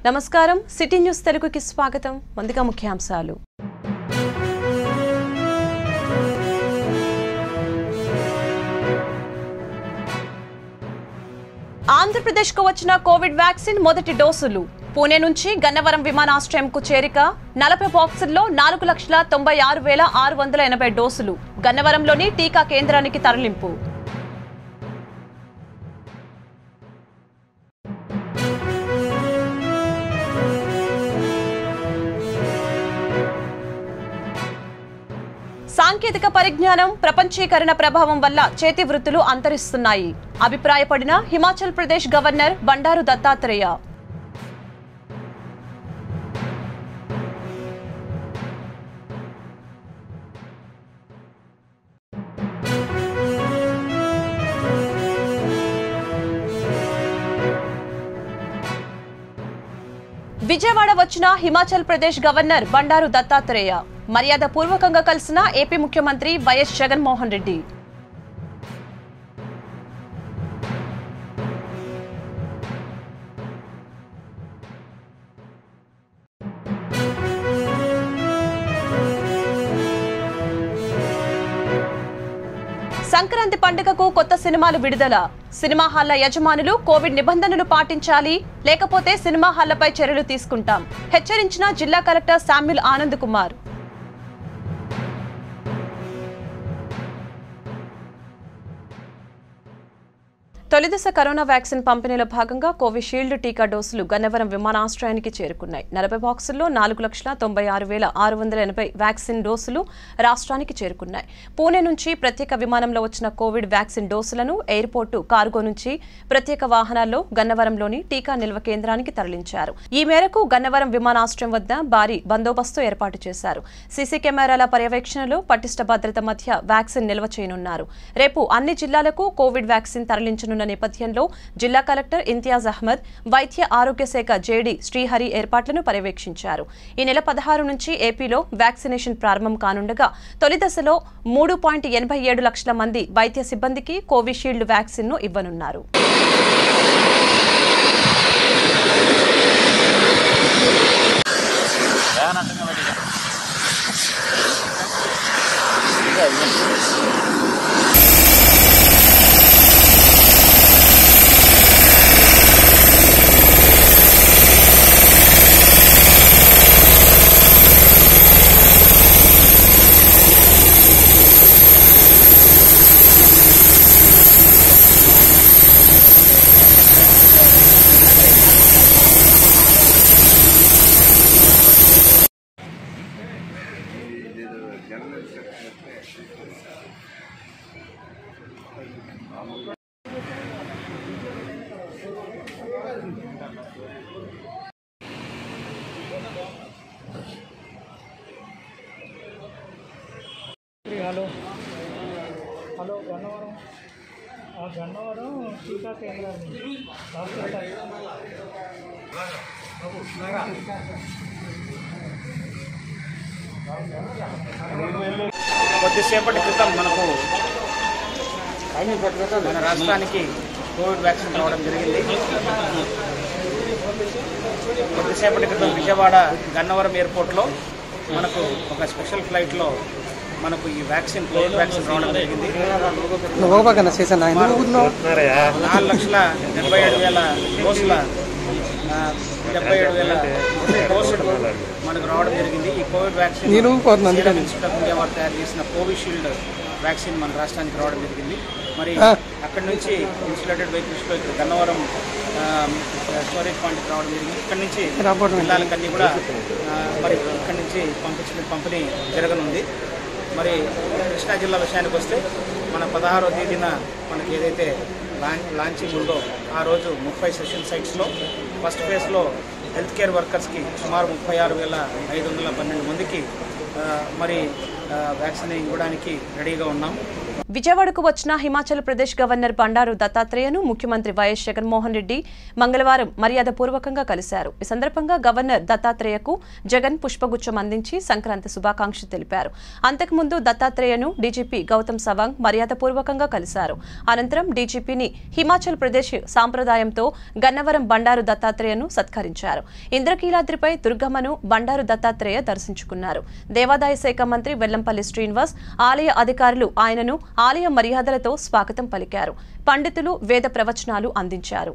నమస్కారం city news తెలుగుకి స్వాగతం ముందుగా ముఖ్యాంశాలు ఆంధ్రప్రదేశ్కు వచ్చిన కోవిడ్ వ్యాక్సిన్ మొదటి డోసులు పూణే నుంచి గన్నవరం విమానాశ్రయంకు చేరిక నలభై బాక్సుల్లో నాలుగు లక్షల తొంభై ఆరు వేల ఆరు వందల ఎనభై డోసులు గన్నవరంలోని టీకా కేంద్రానికి తరలింపు సాంకేతిక పరిజ్ఞానం ప్రపంచీకరణ ప్రభావం వల్ల చేతి వృత్తులు అంతరిస్తున్నాయి అభిప్రాయపడిన హిమాచల్ ప్రదేశ్ గవర్నర్ బండారు దత్తాత్రేయ విజయవాడ వచ్చిన హిమాచల్ ప్రదేశ్ గవర్నర్ బండారు దత్తాత్రేయ మర్యాద పూర్వకంగా కలిసిన ఏపీ ముఖ్యమంత్రి వైఎస్ జగన్మోహన్ రెడ్డి సంక్రాంతి పండుగకు కొత్త సినిమాలు విడుదల సినిమా హాళ్ల యజమానులు కోవిడ్ నిబంధనలు పాటించాలి లేకపోతే సినిమా హాళ్లపై చర్యలు తీసుకుంటాం హెచ్చరించిన జిల్లా కలెక్టర్ శామ్యుల్ ఆనంద్ కుమార్ తొలిదశ కరోనా వ్యాక్సిన్ పంపిణీలో భాగంగా కోవిషీల్డ్ టీకా డోసులు గన్నవరం విమానాశ్రయానికి చేరుకున్నాయి నలభై బాక్సుల్లో నాలుగు లక్షల తొంభై ఆరు వేల ఆరు వందల ఎనభై వ్యాక్సిన్ డోసులు రాష్ట్రానికి చేరుకున్నాయి పూణే నుంచి ప్రత్యేక విమానంలో వచ్చిన కోవిడ్ వ్యాక్సిన్ డోసులను ఎయిర్పోర్టు కార్గో నుంచి ప్రత్యేక వాహనాల్లో గన్నవరంలోని టీకా నిల్వ కేంద్రానికి తరలించారు ఈ మేరకు గన్నవరం విమానాశ్రయం వద్ద భారీ బందోబస్తు ఏర్పాటు చేశారు సీసీ కెమెరాల పర్యవేక్షణలో పటిష్ట భద్రత మధ్య వ్యాక్సిన్ నిల్వ చేయనున్నారు రేపు అన్ని జిల్లాలకు కోవిడ్ వ్యాక్సిన్ తరలించనున్న నేపథ్యంలో జిల్లా కలెక్టర్ ఇంతియాజ్ అహ్మద్ వైద్య ఆరోగ్య శాఖ జేడీ శ్రీహరి ఏర్పాట్లను పర్యవేక్షించారు ఈ నెల పదహారు నుంచి ఏపీలో వ్యాక్సినేషన్ ప్రారంభం కానుండగా తొలి దశలో మూడు పాయింట్ ఎనభై ఏడు లక్షల మంది వైద్య సిబ్బందికి కోవిషీల్డ్ వ్యాక్సిన్ ను ఇవ్వనున్నారు హలో హలో గన్నవరం ఆ గన్నవరం టీకా కేంద్రం నుంచి డాక్టర్ గారు. కొద్దిసేపటి క్రితం మనకు మన రాష్ట్రానికి కోవిడ్ వ్యాక్సిన్ రావడం జరిగింది కొద్దిసేపటి క్రితం విజయవాడ గన్నవరం ఎయిర్పోర్ట్లో మనకు ఒక స్పెషల్ ఫ్లైట్లో మనకు ఈ వ్యాక్సిన్ కోవిడ్ వ్యాక్సిన్ రావడం జరిగింది ಹೋಗ್ಬೇಕನ್ನ ಸೀಸನ್ ఎందుకు నాలుగు లక్షల డెబ్బై ఏడు వేల డోసుల ఆ, డెబ్బై ఏడు వేల డోసులు మనకు రావడం జరిగింది ఈ కోవిడ్ వ్యాక్సిన్ నేను పోతున్నా అందుకని. సీరం ఇన్స్టిట్యూట్ ఆఫ్ ఇండియా వారు తయారు చేసిన కోవిషీల్డ్ వ్యాక్సిన్ మన రాష్ట్రానికి రావడం జరిగింది మరి ఆ. అక్కడి నుంచి ఇన్సులేటెడ్ వెహికల్స్లో ఇక్కడ గన్నవరం ఆ, స్టోరేజ్ పాయింట్కి రావడం జరిగింది ఇక్కడ నుంచి రాబోవడం జిల్లాలకన్నీ కూడా ఆ, మరి ఇక్కడి నుంచి పంపించిన పంపిణీ జరగనుంది మరి కృష్ణా జిల్లా విషయానికి వస్తే మన పదహారో తేదీన మనకి ఏదైతే లాంచ్ లాంచింగ్ ఉందో ఆ రోజు ముప్పై సెషన్ సైట్స్లో ఫస్ట్ ఫేజ్లో హెల్త్ కేర్ వర్కర్స్కి సుమారు ముప్పై ఆరు వేల ఐదు వందల పన్నెండు మందికి ఆ, మరి ఆ, వ్యాక్సిన్ ఇవ్వడానికి రెడీగా ఉన్నాం విజయవాడకు వచ్చిన హిమాచల్ ప్రదేశ్ గవర్నర్ బండారు దత్తాత్రేయను ముఖ్యమంత్రి వైఎస్ జగన్మోహన్ రెడ్డి మంగళవారం మర్యాదపూర్వకంగా కలిశారు ఈ సందర్భంగా గవర్నర్ దత్తాత్రేయకు జగన్ పుష్పగుచ్చం అందించి సంక్రాంతి శుభాకాంక్షలు తెలిపారు అంతకుముందు దత్తాత్రేయను డీజీపీ గౌతమ్ సవాంగ్ మర్యాదపూర్వకంగా కలిశారు అనంతరం డీజీపీని హిమాచల్ ప్రదేశ్ సాంప్రదాయంతో గన్నవరం బండారు దత్తాత్రేయను సత్కరించారు ఇంద్రకీలాద్రిపై దుర్గమ్మను బండారు దత్తాత్రేయ దర్శించుకున్నారు దేవాదాయ శాఖ మంత్రి వెల్లంపల్లి శ్రీనివాస్ ఆలయ అధికారులు ఆయనను ఆలయ మర్యాదలతో స్వాగతం పలికారు పండితులు వేద ప్రవచనాలు అందించారు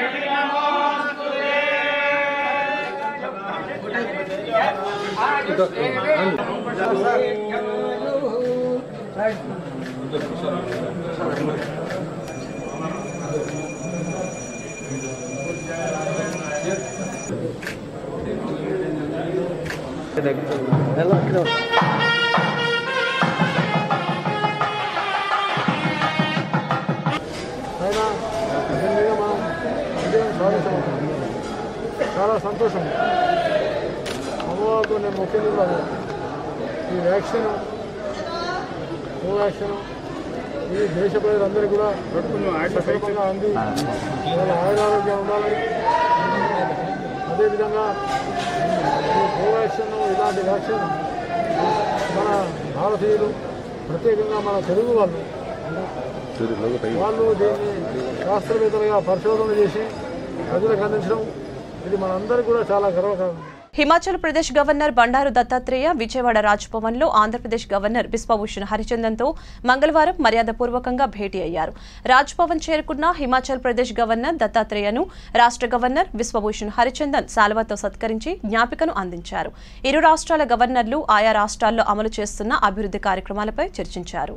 అయినా దీని మీద మనం విజయం సాధించాం చాలా సంతోషం అమ్మవారితో నేను మొక్కింది కూడా అదే. ఈ వ్యాక్సిన్ కోవాక్సిన్ ఇది దేశ ప్రజలందరికీ కూడా సక్రమంగా అంది వాళ్ళ ఆయురారోగ్యం ఉండాలని అదేవిధంగా ఈ కోవాక్సిన్ ఇలాంటి వ్యాక్సిన్ మన భారతీయులు ప్రత్యేకంగా మన తెలుగు వాళ్ళు వాళ్ళు దీన్ని శాస్త్రవేత్తలుగా పరిశోధన చేసి ప్రజలకు అందించడం ఇది మనందరికీ కూడా చాలా గర్వకారణం హిమాచల్ ప్రదేశ్ గవర్నర్ బండారు దత్తాత్రేయ విజయవాడ రాజ్భవన్ లో ఆంధ్రప్రదేశ్ గవర్నర్ బిశ్వభూషణ్ హరిచందన్ తో మంగళవారం మర్యాదపూర్వకంగా భేటీ అయ్యారు రాజ్భవన్ చేరుకున్న హిమాచల్ ప్రదేశ్ గవర్నర్ దత్తాత్రేయను రాష్ట్ర గవర్నర్ బిశ్వభూషణ్ హరిచందన్ శాలువాతో సత్కరించి జ్ఞాపికను అందించారు ఇరు రాష్ట్రాల గవర్నర్లు ఆయా రాష్ట్రాల్లో అమలు చేస్తున్న అభివృద్ధి కార్యక్రమాలపై చర్చించారు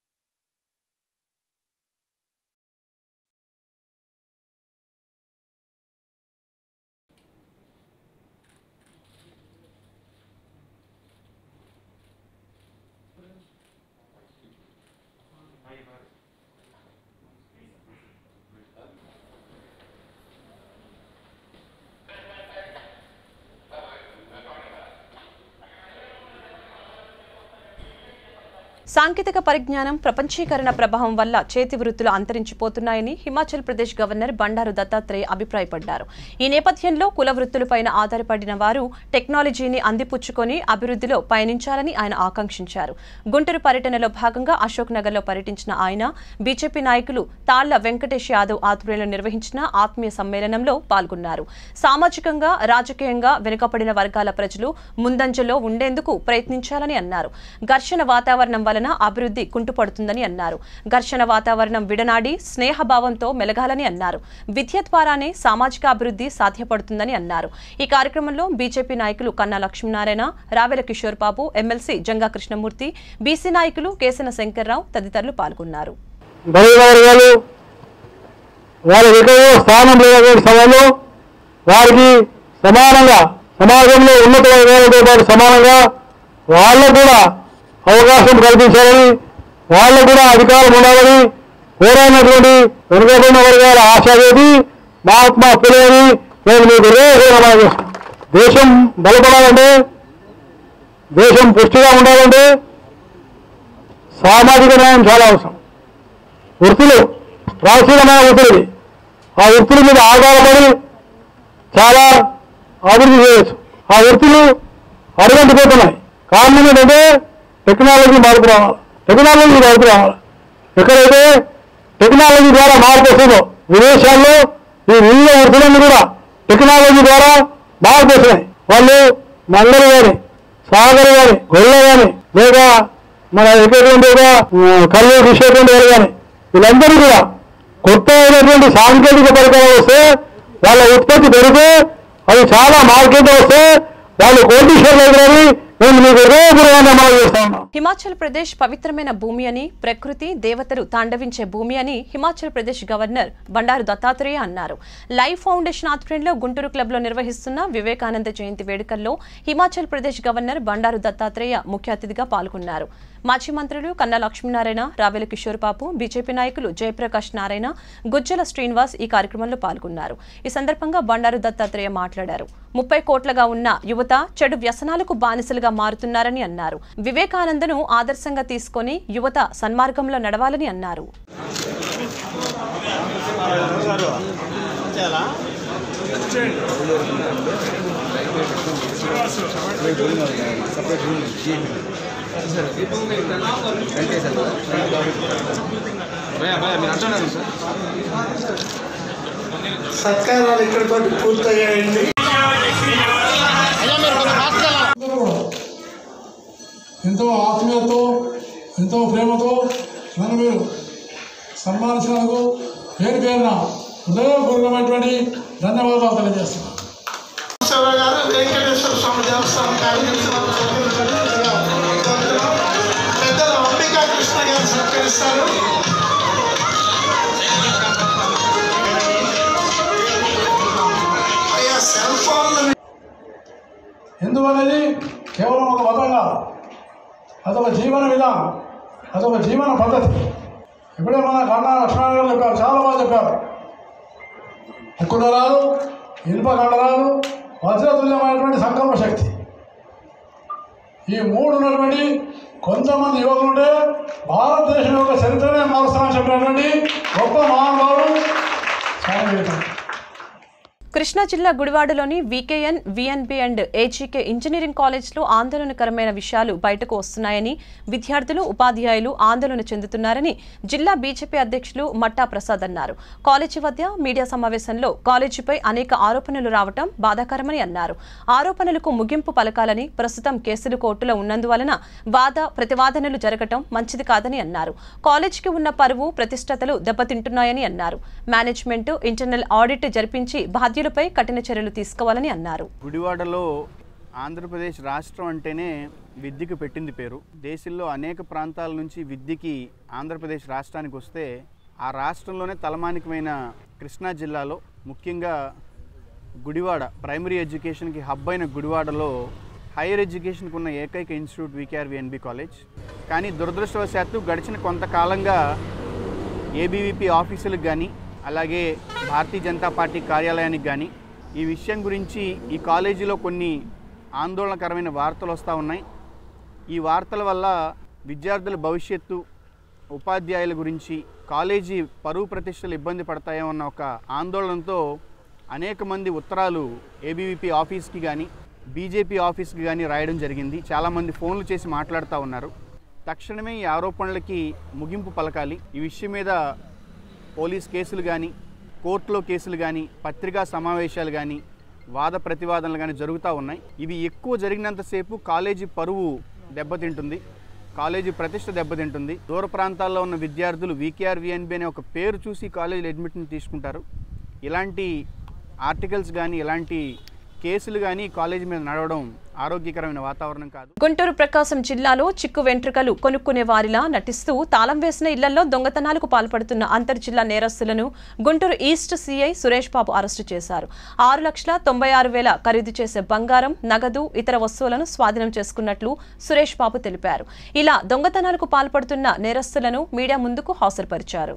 సాంకేతిక పరిజ్ఞానం ప్రపంచీకరణ ప్రభావం వల్ల చేతి వృత్తులు అంతరించిపోతున్నాయని హిమాచల్ ప్రదేశ్ గవర్నర్ బండారు దత్తాత్రేయ అభిప్రాయపడ్డారు ఈ నేపథ్యంలో కుల వృత్తులపైన ఆధారపడిన వారు టెక్నాలజీని అందిపుచ్చుకొని అభివృద్ధిలో పయనించాలని ఆయన ఆకాంక్షించారు గుంటూరు పర్యటనలో భాగంగా అశోక్ నగర్లో పర్యటించిన ఆయన బీజేపీ నాయకులు తాళ్ల వెంకటేష్ యాదవ్ ఆధ్వర్యంలో నిర్వహించిన ఆత్మీయ సమ్మేళనంలో పాల్గొన్నారు సామాజికంగా రాజకీయంగా వెనుకబడిన వర్గాల ప్రజలు ముందంజలో ఉండేందుకు ప్రయత్నించాలని అన్నారు ఘర్షణ వాతావరణం వలన అభివృద్ధి కుంటుపడుతుందని అన్నారు ఘర్షణ వాతావరణం విడనాడి స్నేహభావంతో మెలగాలని అన్నారు విద్య ద్వారానే సామాజిక అభివృద్ధి సాధ్యపడుతుందని అన్నారు ఈ కార్యక్రమంలో బీజేపీ నాయకులు కన్నా లక్ష్మీనారాయణ రావెల కిషోర్ బాబు ఎమ్మెల్సీ జంగా కృష్ణమూర్తి బీసీ నాయకులు కేసన శంకర్రావు తదితరులు పాల్గొన్నారు బలైన వర్గాలు వాళ్ళకి ఎక్కువ స్థానం లేనటువంటి సమయంలో వారికి సమానంగా సమాజంలో ఉన్నత వర్గాలతో పాటు సమానంగా వాళ్ళకు కూడా అవకాశం కల్పించాలని వాళ్ళకు కూడా అధికారం ఉండాలని కోరైనటువంటి వెనుకబడిన వర్గాల ఆశావేది మహాత్మా పిల్లలని నేను మీకు రేపేమన్నా చేస్తాను దేశం బలపడాలంటే దేశం పుష్టిగా ఉండాలంటే సామాజిక న్యాయం చాలా అవసరం వృత్తులు ప్రాచీనమైన వృత్తులు ఇవి. ఆ వృత్తుల మీద ఆధారపడి చాలా అభివృద్ధి చేయవచ్చు ఆ వృత్తులు అడుగంటిపోతున్నాయి కారణం ఏంటంటే టెక్నాలజీ మార్పు రావాలి టెక్నాలజీ మార్పు రావాలి ఎక్కడైతే టెక్నాలజీ ద్వారా మార్పు వస్తుందో విదేశాల్లో ఈ వివిధ వృత్తులన్నీ కూడా టెక్నాలజీ ద్వారా మార్పు వస్తున్నాయి వాళ్ళు మంగళ కానీ సాగర్ కానీ గొల్ల కానీ లేదా మన ఎక్కేటువంటి ఒక, ఆ, కళ్ళు తీసేటువంటి వారు కానీ వీళ్ళందరూ కూడా కొత్త అయినటువంటి సాంకేతిక పరికరాలు వస్తే వాళ్ళ ఉత్పత్తి పెరిగితే అవి చాలా మార్కెట్ వస్తే వాళ్ళు కోటీశ్వర్లు అవుతారని నేను మీకు హృదయపూర్వకంగా అమలు చేస్తా ఉన్నాను హిమాచల్ ప్రదేశ్ పవిత్రమైన భూమి అని ప్రకృతి దేవతలు తాండవించే భూమి అని హిమాచల్ ప్రదేశ్ గవర్నర్ బండారు దత్తాత్రేయ అన్నారు లైఫ్ ఫౌండేషన్ ఆధ్వర్యంలో గుంటూరు క్లబ్లో నిర్వహిస్తున్న వివేకానంద జయంతి వేడుకల్లో హిమాచల్ ప్రదేశ్ గవర్నర్ బండారు దత్తాత్రేయ ముఖ్య అతిథిగా పాల్గొన్నారు మాజీ మంత్రులు కన్నా లక్ష్మీనారాయణ రావెల కిషోర్ బాబు బీజేపీ నాయకులు జయప్రకాష్ నారాయణ గుజ్జల శ్రీనివాస్ ఈ కార్యక్రమంలో పాల్గొన్నారు ఈ సందర్భంగా బండారు దత్తాత్రేయ మాట్లాడారు ముప్పై కోట్లగా ఉన్న యువత చెడు వ్యసనాలకు బానిసలుగా మారుతున్నారని అన్నారు వివేకానందను ఆదర్శంగా తీసుకొని యువత సన్మార్గంలో నడవాలని అన్నారు సత్కారాలు ఇక్కడితో పూర్తయ్యాయండి ఎంతో ఆత్మీయతతో ఎంతో ప్రేమతో నన్ను మీరు సన్మానించినందుకు పేరు పేరున హృదయపూర్వకమైనటువంటి ధన్యవాదాలు తెలియజేస్తున్నాను శివ గారు వెంకటేశ్వర స్వామి దేవస్థానం కార్యదర్శి పెద్దలు అంబికా కృష్ణ గారు సత్కరిస్తారు అయ్యా సెల్ ఫోన్లు హిందూ అనేది కేవలం ఒక మతం కాదు అదొక జీవన విధానం అదొక జీవన పద్ధతి ఇప్పుడే మన కన్నా లక్ష్మణ గారు చెప్పారు చాలా బాగా చెప్పారు అక్కుడరాలు ఇనుప కండరాలు వజ్రతుల్యమైనటువంటి సంకల్ప శక్తి ఈ మూడు ఉన్నటువంటి కొంతమంది యువకులు ఉంటే భారతదేశం యొక్క చరిత్రనే మారుస్తామని చెప్పినటువంటి గొప్ప మహానుభావుడు స్వామి వివేకానంద కృష్ణా జిల్లా గుడివాడలోని VKN VNB and AGK engineering కాలేజ్లో ఆందోళనకరమైన విషయాలు బయటకు వస్తున్నాయని విద్యార్థులు ఉపాధ్యాయులు ఆందోళన చెందుతున్నారని జిల్లా బీజేపీ అధ్యక్షులు మట్టా ప్రసాద్ అన్నారు కాలేజీ వద్ద మీడియా సమావేశంలో కాలేజీపై అనేక ఆరోపణలు రావటం బాధాకరమని అన్నారు ఆరోపణలకు ముగింపు పలకాలని ప్రస్తుతం కేసులు కోర్టులో ఉన్నందువలన వాద ప్రతివాదనలు జరగటం మంచిది కాదని అన్నారు కాలేజీకి ఉన్న పరువు ప్రతిష్టతలు దెబ్బతింటున్నాయని అన్నారు మేనేజ్మెంట్ ఇంటర్నల్ ఆడిట్ జరిపించి బాధ్యులపై కఠిన చర్యలు తీసుకోవాలని అన్నారు గుడివాడలో ఆంధ్రప్రదేశ్ రాష్ట్రం అంటేనే విద్యకు పెట్టింది పేరు దేశంలో అనేక ప్రాంతాల నుంచి విద్యకి ఆంధ్రప్రదేశ్ రాష్ట్రానికి వస్తే ఆ రాష్ట్రంలోనే తలమానికమైన కృష్ణా జిల్లాలో ముఖ్యంగా గుడివాడ ప్రైమరీ ఎడ్యుకేషన్కి హబ్ అయిన గుడివాడలో హైయర్ ఎడ్యుకేషన్కి ఉన్న ఏకైక ఇన్స్టిట్యూట్ వికేఆర్ విఎన్బి కాలేజ్ కానీ దురదృష్టవశాత్తు గడిచిన కొంతకాలంగా ఏబీవీపీ ఆఫీసులకు కానీ అలాగే భారతీయ జనతా పార్టీ కార్యాలయానికి కానీ ఈ విషయం గురించి ఈ కాలేజీలో కొన్ని ఆందోళనకరమైన వార్తలు వస్తూ ఉన్నాయి ఈ వార్తల వల్ల విద్యార్థుల భవిష్యత్తు ఉపాధ్యాయుల గురించి కాలేజీ పరువు ప్రతిష్టలు ఇబ్బంది పడతాయేమన్న ఒక ఆందోళనతో అనేక మంది ఉత్తరాలు ఏబీవీపీ ఆఫీస్కి కానీ బీజేపీ ఆఫీస్కి కానీ రాయడం జరిగింది చాలామంది ఫోన్లు చేసి మాట్లాడుతూ ఉన్నారు తక్షణమే ఈ ఆరోపణలకి ముగింపు పలకాలి ఈ విషయం మీద పోలీస్ కేసులు కానీ కోర్టులో కేసులు కానీ పత్రికా సమావేశాలు కానీ వాద ప్రతివాదనలు కానీ జరుగుతూ ఉన్నాయి ఇవి ఎక్కువ జరిగినంతసేపు కాలేజీ పరువు దెబ్బతింటుంది కాలేజీ ప్రతిష్ట దెబ్బతింటుంది దూర ప్రాంతాల్లో ఉన్న విద్యార్థులు వీకేఆర్ విఎన్బి అనే ఒక పేరు చూసి కాలేజీలో అడ్మిషన్ తీసుకుంటారు ఇలాంటి ఆర్టికల్స్ కానీ ఇలాంటి కేసులు కానీ కాలేజీ మీద నడవడం ఆరోగ్యకరమైన వాతావరణం కాదు గుంటూరు ప్రకాశం జిల్లాలో చిక్కు వెంట్రుకలు కొనుక్కునే వారిలా నటిస్తూ తాళం వేసిన ఇళ్లలో దొంగతనాలకు పాల్పడుతున్న అంతర్జిల్లా నేరస్తులను Guntur east CI Suresh Babu arrest చేశారు ఆరు లక్షల తొంభై ఆరు వేల ఖరీదు చేసే బంగారం నగదు ఇతర వస్తువులను స్వాధీనం చేసుకున్నట్లు సురేష్ బాబు తెలిపారు ఇలా దొంగతనాలకు పాల్పడుతున్న నేరస్తులను మీడియా ముందుకు హాజరుపరిచారు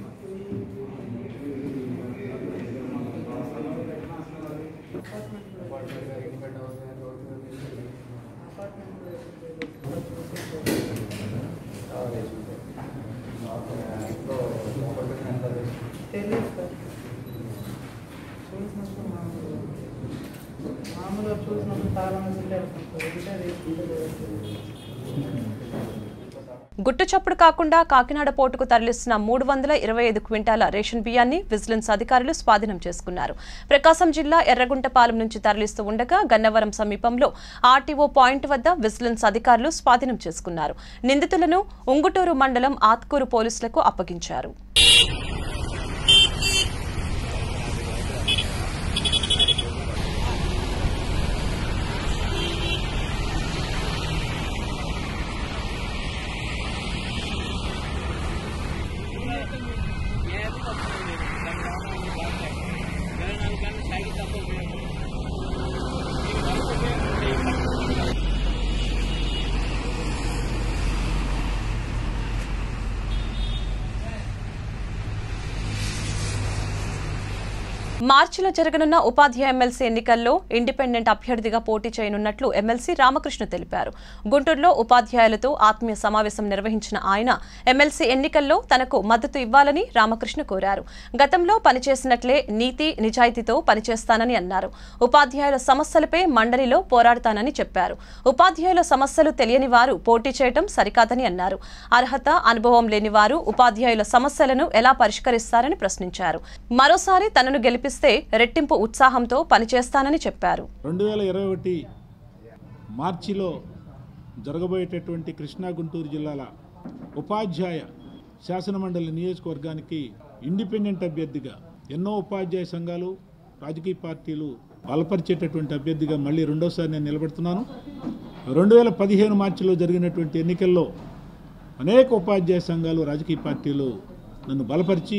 మామూలుగా చూసినప్పుడు తాళం తీసుకుంటారు గుట్టు చప్పుడు కాకుండా కాకినాడ పోర్టుకు తరలిస్తున్న మూడు వందల ఇరవై ఐదు క్వింటాల రేషన్ బియ్యాన్ని విజిలెన్స్ అధికారులు స్వాధీనం చేసుకున్నారు ప్రకాశం జిల్లా ఎర్రగుంటపాలెం నుంచి తరలిస్తూ ఉండగా గన్నవరం సమీపంలో ఆర్టీఓ పాయింట్ వద్ద విజిలెన్స్ అధికారులు స్వాధీనం చేసుకున్నారు నిందితులను ఉంగుటూరు మండలం ఆత్కూరు పోలీసులకు అప్పగించారు మార్చిలో జరగనున్న ఉపాధ్యాయ ఎమ్మెల్సీ ఎన్నికల్లో ఇండిపెండెంట్ అభ్యర్థిగా పోటీ చేయనున్నట్లు ఎమ్మెల్సీ రామకృష్ణ తెలిపారు గుంటూరులో ఉపాధ్యాయులతో ఆత్మీయ సమావేశం నిర్వహించిన ఆయన ఎమ్మెల్సీ ఎన్నికల్లో తనకు మద్దతు ఇవ్వాలని రామకృష్ణ కోరారు గతంలో పనిచేసినట్లే నీతి నిజాయితీతో పనిచేస్తానని అన్నారు ఉపాధ్యాయుల సమస్యలపై మండలిలో పోరాడతానని చెప్పారు ఉపాధ్యాయుల సమస్యలు తెలియని వారు పోటీ చేయడం సరికాదని అన్నారు అర్హత అనుభవం లేని వారు ఉపాధ్యాయుల సమస్యలను ఎలా పరిష్కరిస్తారని ప్రశ్నించారు మరోసారి తనను గెలిపిస్తే రెట్టింపు ఉత్సాహంతో పనిచేస్తానని చెప్పారు రెండు వేల ఇరవై ఒకటి మార్చిలో జరగబోయేటటువంటి కృష్ణా గుంటూరు జిల్లాల ఉపాధ్యాయ శాసనమండలి నియోజకవర్గానికి ఇండిపెండెంట్ అభ్యర్థిగా ఎన్నో ఉపాధ్యాయ సంఘాలు రాజకీయ పార్టీలు బలపరిచేటటువంటి అభ్యర్థిగా మళ్ళీ రెండోసారి నేను నిలబడుతున్నాను రెండు వేల పదిహేను మార్చిలో జరిగినటువంటి ఎన్నికల్లో అనేక ఉపాధ్యాయ సంఘాలు రాజకీయ పార్టీలు నన్ను బలపరిచి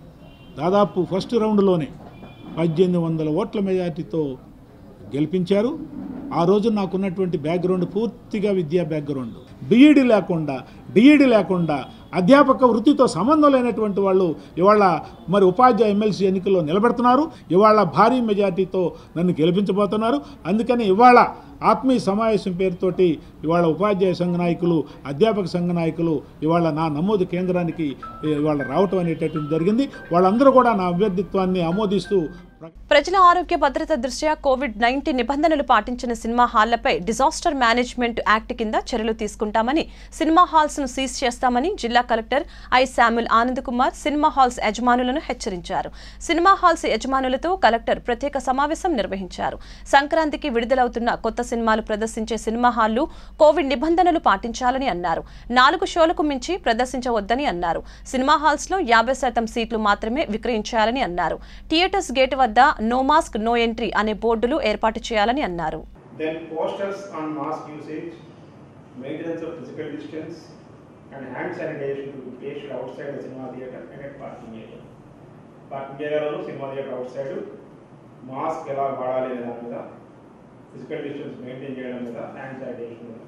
దాదాపు ఫస్ట్ రౌండ్లోనే పద్దెనిమిది వందల ఓట్ల మెజార్టీతో గెలిపించారు ఆ రోజు నాకున్నటువంటి బ్యాక్గ్రౌండ్ పూర్తిగా విద్యా బ్యాక్గ్రౌండ్ బీఈడి లేకుండా డిఈడి లేకుండా అధ్యాపక వృత్తితో సంబంధం లేనటువంటి వాళ్ళు ఇవాళ మరి ఉపాధ్యాయ ఎమ్మెల్సీ ఎన్నికల్లో నిలబెడుతున్నారు ఇవాళ భారీ మెజార్టీతో నన్ను గెలిపించబోతున్నారు అందుకని ఇవాళ ఆత్మీయ సమావేశం పేరుతోటి ఇవాళ ఉపాధ్యాయ సంఘ నాయకులు అధ్యాపక సంఘ నాయకులు ఇవాళ నా నమోదు కేంద్రానికి ఇవాళ రావటం అనేటటువంటి జరిగింది వాళ్ళందరూ కూడా నా అభ్యర్థిత్వాన్ని ఆమోదిస్తూ ప్రజల ఆరోగ్య భద్రత దృష్ట్యా కోవిడ్ నైన్టీన్ నిబంధనలు పాటించిన సినిమా హాళ్లపై డిజాస్టర్ మేనేజ్మెంట్ యాక్ట్ కింద చర్యలు తీసుకుంటామని సినిమా హాల్స్ ను సీజ్ చేస్తామని జిల్లా collector I Samuel Anand Kumar cinema halls యజమానులను హెచ్చరించారు సినిమా హాల్స్ యజమానులతో కలెక్టర్ ప్రత్యేక సమావేశం నిర్వహించారు సంక్రాంతికి విడుదలవుతున్న కొత్త సినిమాలు ప్రదర్శించే సినిమా హాళ్లు కోవిడ్ నిబంధనలు పాటించాలని అన్నారు నాలుగు షోలకు మించి ప్రదర్శించవద్దని అన్నారు సినిమా హాల్స్ లో యాభై శాతం సీట్లు మాత్రమే విక్రయించాలని అన్నారు థియేటర్స్ గేట్ వద్ద నో మాస్క్ నో ఎంట్రీ అనే బోర్డులు ఏర్పాటు చేయాలని అన్నారు Then posters on mask usage, maintenance of physical distance, and hand sanitation to be placed outside the cinema theatre and at parking area. Parking ఏరియాలో cinema theatre outside mask ఎలా వాడాలి అనే దాని మీద ఫిజికల్ డిస్టెన్స్ మెయింటైన్ చేయడం మీద hand sanitation మీద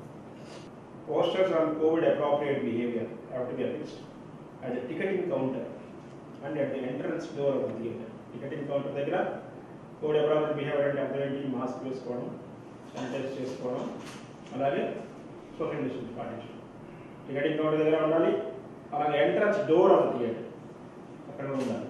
posters on Covid appropriate behaviour have to be affixed at the ticketing counter and at the entrance door of the theatre ticketing counter దగ్గర Covid appropriate behaviour అంటే అర్థం ఏంటి mask వేసుకోవడం sanitise చేసుకోవడం అలాగే సోషల్ డిస్టెన్స్ పాటించడం ticketing counter దగ్గర ఉండాలి అలాగే ఎంట్రన్స్ డోర్ ఆఫ్ థియేటర్ అక్కడ ఉండాలి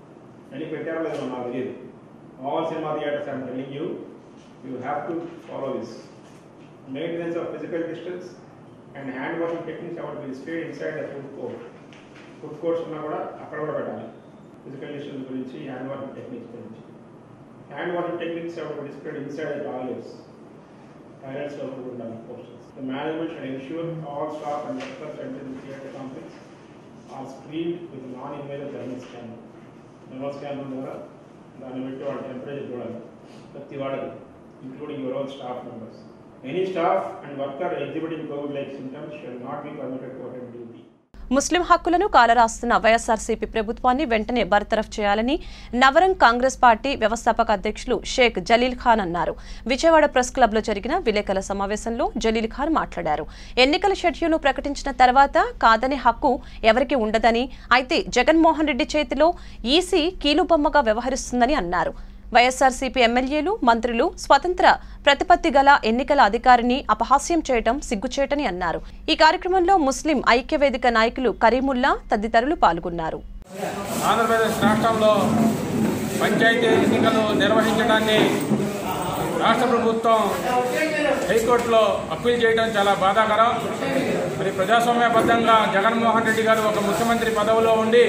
అని పెట్టారో లేదో నాకు తెలియదు all cinema theatres I'm telling you you have to follow this maintenance of physical distance and hand washing techniques are be displayed inside the food court food courts ఉన్నా కూడా అక్కడ కూడా పెట్టాలి ఫిజికల్ డిస్టెన్స్ గురించి హ్యాండ్ వాషింగ్ టెక్నిక్స్ గురించి hand washing techniques are displayed inside the toilets toilets లో కూడా ఉండాలి posters the management should ensure all staff and workers enter the theatre complex or screen with non invasive thermal scanner thermal scanner ద్వారా దాన్ని పెట్టి వాళ్ళ temperature చూడాలి ప్రతి వాడికి including your own staff members any staff and worker exhibiting Covid like symptoms should not be permitted to attend duty ముస్లిం హక్కులను కాలరాస్తున్న వైఎస్ఆర్సీపీ ప్రభుత్వాన్ని వెంటనే బర్తరఫ్ చేయాలని నవరంగ్ కాంగ్రెస్ పార్టీ వ్యవస్థాపక అధ్యక్షులు షేక్ జలీల్ ఖాన్ అన్నారు విజయవాడ ప్రెస్ క్లబ్లో జరిగిన విలేకరుల సమావేశంలో జలీల్ ఖాన్ మాట్లాడారు ఎన్నికల షెడ్యూల్ను ప్రకటించిన తర్వాత కాదనే హక్కు ఎవరికి ఉండదని అయితే జగన్మోహన్ రెడ్డి చేతిలో ఈసీ కీలుబొమ్మగా వ్యవహరిస్తుందని అన్నారు వైఎస్ఆర్సీపీ ఎమ్మెల్యేలు మంత్రులు స్వతంత్ర ప్రతిపత్తి గల ఎన్నికల అధికారిని అపహాస్యం చేయడం సిగ్గుచేటని అన్నారు ఈ కార్యక్రమంలో ముస్లిం ఐక్యవేదిక నాయకులు కరీముల్లా తదితరులు పాల్గొన్నారు ఆంధ్రప్రదేశ్ రాష్ట్రంలో పంచాయతీ ఎన్నికలు నిర్వహించడాన్ని రాష్ట్ర ప్రభుత్వం హైకోర్టులో అప్పీల్ చేయడం చాలా బాధాకరం మరి ప్రజాస్వామ్యబద్ధంగా జగన్మోహన్ రెడ్డి గారు ఒక ముఖ్యమంత్రి పదవిలో ఉండి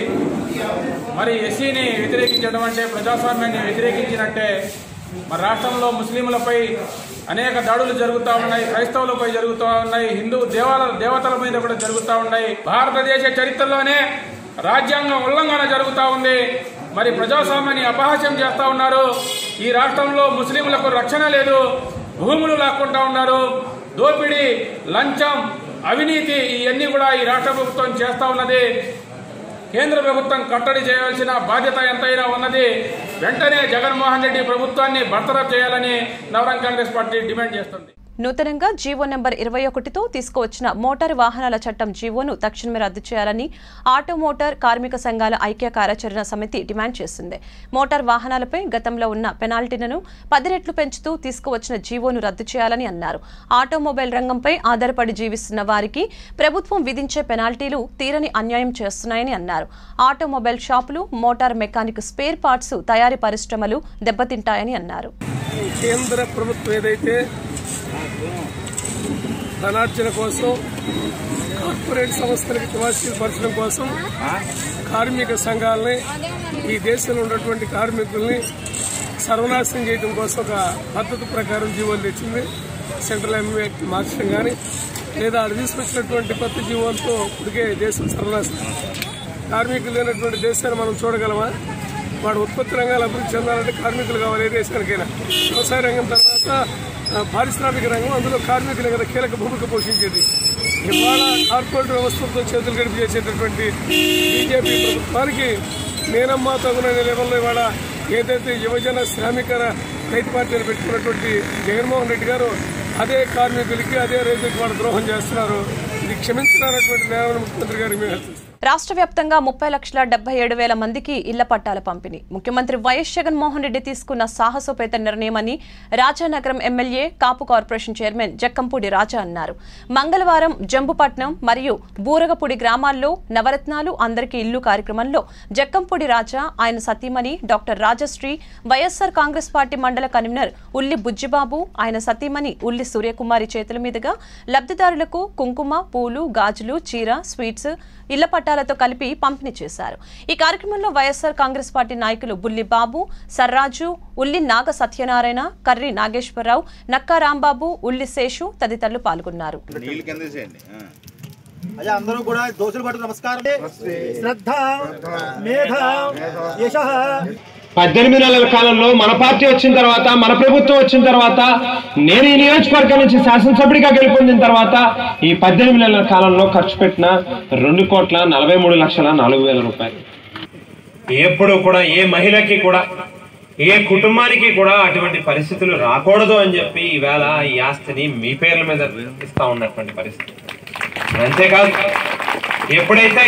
మరి ఎస్సీని వ్యతిరేకించడం అంటే ప్రజాస్వామ్యాన్ని వ్యతిరేకించినట్టే మరి రాష్ట్రంలో ముస్లింలపై అనేక దాడులు జరుగుతూ ఉన్నాయి క్రైస్తవులపై జరుగుతూ ఉన్నాయి హిందూ దేవాల దేవతల మీద కూడా జరుగుతూ ఉన్నాయి భారతదేశ చరిత్రలోనే రాజ్యాంగం ఉల్లంఘన జరుగుతూ ఉంది మరి ప్రజాస్వామ్యాన్ని అపహాస్యం చేస్తూ ఉన్నారు ఈ రాష్ట్రంలో ముస్లింలకు రక్షణ లేదు భూములు లాక్కుంటా ఉన్నారు దోపిడీ లంచం అవినీతి ఇవన్నీ కూడా ఈ రాష్ట్ర ప్రభుత్వం చేస్తూ ఉన్నది కేంద్ర ప్రభుత్వం కట్టడి చేయాల్సిన బాధ్యత ఎంతైనా ఉన్నది వెంటనే జగన్మోహన్ రెడ్డి ప్రభుత్వాన్ని బర్తరఫ్ చేయాలని నవరం కాంగ్రెస్ పార్టీ డిమాండ్ చేస్తుంది నూతనంగా జీవో నెంబర్ ఇరవై ఒకటితో తీసుకువచ్చిన మోటారు వాహనాల చట్టం జీవోను తక్షణమే రద్దు చేయాలని ఆటో మోటార్ కార్మిక సంఘాల ఐక్య కార్యాచరణ సమితి డిమాండ్ చేసింది మోటార్ వాహనాలపై గతంలో ఉన్న పెనాల్టీలను పది రెట్లు పెంచుతూ తీసుకువచ్చిన జీవోను రద్దు చేయాలని అన్నారు ఆటోమొబైల్ రంగంపై ఆధారపడి జీవిస్తున్న వారికి ప్రభుత్వం విధించే పెనాల్టీలు తీరని అన్యాయం చేస్తున్నాయని అన్నారు ఆటోమొబైల్ షాపులు మోటార్ మెకానిక్ స్పేర్ పార్ట్స్ తయారీ పరిశ్రమలు దెబ్బతింటాయని అన్నారు కేంద్ర ప్రభుత్వం ఏదైతే ధనార్జన కోసం కార్పొరేట్ సంస్థలకు కెపాసిటీ పరచడం కోసం కార్మిక సంఘాలని ఈ దేశంలో ఉన్నటువంటి కార్మికుల్ని సర్వనాశనం చేయడం కోసం ఒక పద్ధతి ప్రకారం జీవోలు తెచ్చింది సెంట్రల్ ఎంఏ యాక్ట్ మార్చడం కానీ లేదా అది తీసుకొచ్చినటువంటి కొత్త జీవోలతో ఇప్పటికే దేశం సర్వనాశనం కార్మికులు లేనటువంటి దేశాన్ని మనం చూడగలమా వాడు ఉత్పత్తి రంగాలు అభివృద్ధి చెందాలంటే కార్మికులు కావాలి ఏ దేశానికైనా వ్యవసాయ రంగం తర్వాత ఆ, పారిశ్రామిక రంగం అందులో కార్మికులు కదా కీలక భూమిక పోషించేది ఇవాళ కార్పొరేట్ వ్యవస్థలతో చేతులు గడిపి చేసేటటువంటి బీజేపీ ప్రభుత్వానికి నేనమ్మా తగుననే లెవెల్లో ఇవాళ ఏదైతే యువజన శ్రామిక రైతు పార్టీని పెట్టుకున్నటువంటి జగన్మోహన్ రెడ్డి గారు అదే కార్మికులకి అదే రైతులకు వాళ్ళు ద్రోహం చేస్తున్నారు ఇది క్షమించాలన్నటువంటి నేరాన్ని ముఖ్యమంత్రి గారికి మేము హెచ్చరిస్తున్నాం రాష్ట్ర వ్యాప్తంగా ముప్పై లక్షల డెబ్బై ఏడు వేల మందికి ఇళ్ల పట్టాల పంపిణీ ముఖ్యమంత్రి వైఎస్ జగన్మోహన్ రెడ్డి తీసుకున్న సాహసోపేత నిర్ణయమని Rajanagaram MLA Kapu corporation chairman Jakkampudi Raja అన్నారు మంగళవారం జంబుపట్నం మరియు బూరగపూడి గ్రామాల్లో నవరత్నాలు అందరికీ ఇల్లు కార్యక్రమంలో జక్కంపూడి రాజా ఆయన సతీమణి doctor Rajashree YSR Congress party మండల కన్వీనర్ ఉల్లి బుజ్జిబాబు ఆయన సతీమణి ఉల్లి సూర్యకుమారి చేతుల మీదుగా లబ్ధిదారులకు కుంకుమ పూలు గాజులు చీర స్వీట్స్ ఇళ్ల పట్టాలతో కలిపి పంపిణీ చేశారు ఈ కార్యక్రమంలో వైఎస్సార్ కాంగ్రెస్ పార్టీ నాయకులు బుల్లి బాబు సర్రాజు ఉల్లి నాగ సత్యనారాయణ కర్రి నాగేశ్వరరావు నక్కా రాంబాబు ఉల్లి శేషు తదితరులు పాల్గొన్నారు నీళ్ళు కింద వేసేయండి ఆ. అయ్యా అందరూ కూడా దోషులు పట్టు నమస్కారం శ్రద్ధ మేధ యశ పద్దెనిమిది నెలల కాలంలో మన పార్టీ వచ్చిన తర్వాత మన ప్రభుత్వం వచ్చిన తర్వాత నేను ఈ నియోజకవర్గం నుంచి శాసనసభ్యుడిగా గెలుపొందిన తర్వాత ఈ పద్దెనిమిది నెలల కాలంలో ఖర్చు పెట్టిన రెండు కోట్ల నలభై మూడు లక్షల నాలుగు వేల రూపాయలు ఎప్పుడు కూడా ఏ మహిళకి కూడా ఏ కుటుంబానికి కూడా అటువంటి పరిస్థితులు రాకూడదు అని చెప్పి ఈవేళ ఈ ఆస్తిని మీ పేర్ల మీద ఇస్తా ఉన్నటువంటి పరిస్థితి అంతేకాదు ఎప్పుడైతే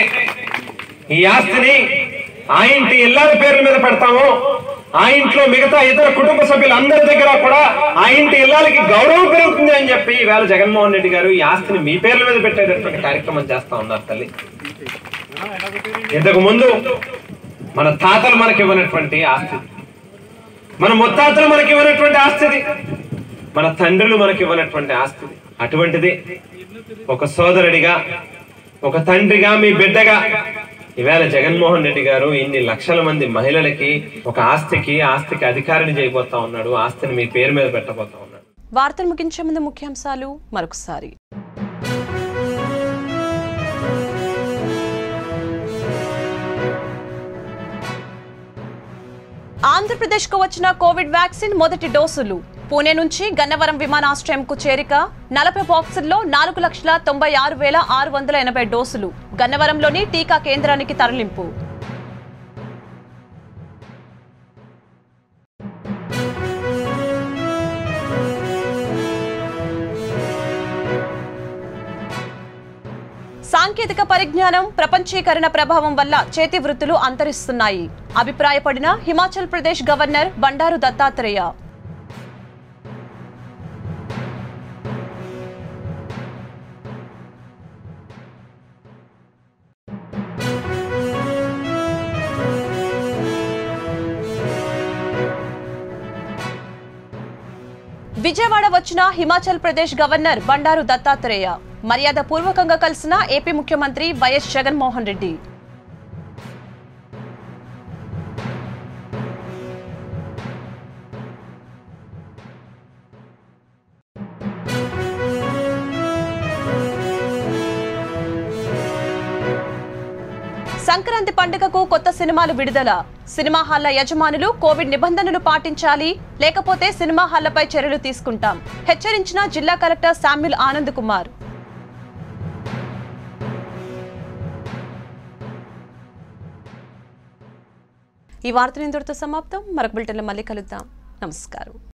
ఈ ఆస్తిని ఆ ఇంటి ఇళ్ళ పేర్ల మీద పెడతామో ఆ ఇంట్లో మిగతా ఇతర కుటుంబ సభ్యులందరి దగ్గర కూడా ఆ ఇంటి ఇళ్ళకి గౌరవం పెరుగుతుంది అని చెప్పి ఈవేళ జగన్మోహన్ రెడ్డి గారు ఈ ఆస్తిని మీ పేర్ల మీద పెట్టేటటువంటి కార్యక్రమం చేస్తా ఉన్నారు తల్లి ఇంతకు ముందు మన తాతలు మనకి ఇవ్వనటువంటి ఆస్తి మన ముత్తాతలు మనకి ఇవ్వనటువంటి ఆస్తిది మన తండ్రులు మనకి ఇవ్వనటువంటి ఆస్తిది అటువంటిది ఒక సోదరుడిగా ఒక తండ్రిగా మీ బిడ్డగా ఈవేళ జగన్మోహన్ రెడ్డి గారు ఇన్ని లక్షల మంది మహిళలకి ఒక ఆస్తికి ఆస్తికి అధికారిని చేయబోతా ఉన్నాడు ఆస్తిని మీ పేరు మీద పెట్టబోతా ఉన్నాడు వార్తలు ముగించే ముందు ముఖ్యాంశాలు మరొకసారి ఆంధ్రప్రదేశ్కు వచ్చిన కోవిడ్ వ్యాక్సిన్ మొదటి డోసులు పూణే నుంచి గన్నవరం విమానాశ్రయంకు చేరిక నలభై బాక్సుల్లో నాలుగు లక్షల తొంభై ఆరు వేల ఆరు వందల ఎనభై డోసులు గన్నవరంలోని టీకా కేంద్రానికి తరలింపు సాంకేతిక పరిజ్ఞానం ప్రపంచీకరణ ప్రభావం వల్ల చేతి వృత్తులు అంతరిస్తున్నాయి అభిప్రాయపడిన హిమాచల్ ప్రదేశ్ గవర్నర్ బండారు దత్తాత్రేయ విజయవాడ వచ్చిన హిమాచల్ ప్రదేశ్ గవర్నర్ బండారు దత్తాత్రేయ మర్యాద పూర్వకంగా కలిసిన ఏపీ ముఖ్యమంత్రి వైఎస్ జగన్మోహన్ రెడ్డి సంక్రాంతి పండుగకు కొత్త సినిమాలు విడుదల సినిమా హాళ్ల యజమానులు కోవిడ్ నిబంధనలు పాటించాలి లేకపోతే సినిమా హాళ్లపై చర్యలు తీసుకుంటాం హెచ్చరించిన జిల్లా కలెక్టర్ శామ్యుల్ ఆనంద్ కుమార్ ఈ వార్త ఇంతటితో సమాప్తం మరొక బులెటిన్లో మళ్ళీ కలుద్దాం నమస్కారం